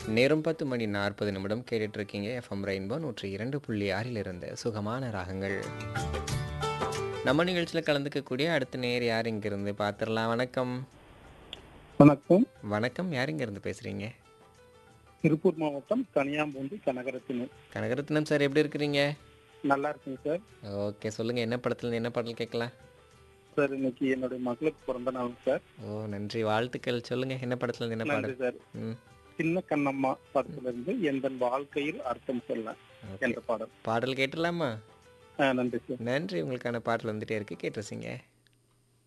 நேரம் பத்து மணி நாற்பது நிமிடம் கேட்டுட்டு இருக்கீங்க எஃப்எம் ரெயின்போ நூற்றி இரண்டு புள்ளி ஆறில் இருந்து சுகமான ராகங்கள் நம்ம நிகழ்ச்சியில் கலந்துக்கக்கூடிய அடுத்த நேர் யார் இங்கிருந்து பார்த்துடலாம் வணக்கம் வணக்கம் வணக்கம் யார் இங்கிருந்து பேசுறீங்க திருப்பூர் மாவட்டம் கனியாம்பூண்டி கனகரத்தினர் கனகரத்னம் சார் எப்படி இருக்கிறீங்க நல்லா இருக்குங்க சார் ஓகே சொல்லுங்க என்ன படத்துல இருந்து என்ன பாடல் கேட்கலாம் சார் இன்னைக்கு என்னுடைய மகளுக்கு பிறந்த நாள் சார் ஓ நன்றி வாழ்த்துக்கள் சொல்லுங்க என்ன படத்துல இருந்து என்ன நன்றி பாடல் சார் ம் சின்ன கண்ணம்மா படத்துல இருந்து எந்த வாழ்க்கையில் அர்த்தம் சொல்ல ஓகே என்ற பாடல் பாடல் கேட்டுடலாமா ஆ, நன்றி சார் நன்றி உங்களுக்கான பாடல் வந்துட்டே இருக்கு கேட்டுருசிங்க